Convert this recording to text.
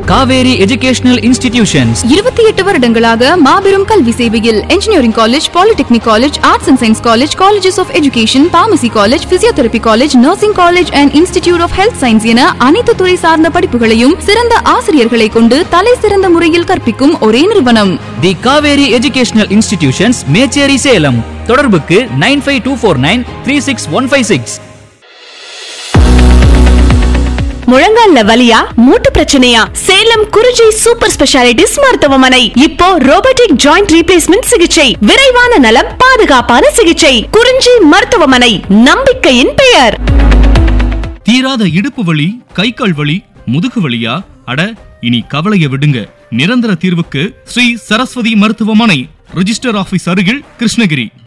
Kaveri educational institutions இருபத்தி எட்டு வருடங்களாக மாபெரும் கல்வி சேவையில் engineering college polytechnic college arts and science college colleges of education pharmacy college physiotherapy college nursing college and institute of health science என அனைத்து துறை சார்ந்த படிப்புகளையும் சிறந்த ஆசிரியர்களை கொண்டு தலை சிறந்த முறையில் கற்பிக்கும் ஒரே நிறுவனம் the Kaveri educational institutions Mecheri Salem தொடர்புக்கு nine five two four nine three six one five six முழங்கால்ல வலியா மூட்டு பிரச்சனையா சேலம் குறிஞ்சி சூப்பர் ஸ்பெஷாலிட்டிஸ் மருத்துவமனை இப்போ ரோபோட்டிக் ஜாயிண்ட் ரீப்ளேஸ்மெண்ட் சிகிச்சை விரைவான நலம் பாதுகாப்பான சிகிச்சை குறிஞ்சி மருத்துவமனை நம்பிக்கையின் பெயர் தீராத இடுப்பு வலி கை கால் வலி முதுகு வலியா அட இனி கவலைய விடுங்க நிரந்தர தீர்வுக்கு ஸ்ரீ சரஸ்வதி மருத்துவமனை ரிஜிஸ்டர் ஆபீஸ் அருகில் கிருஷ்ணகிரி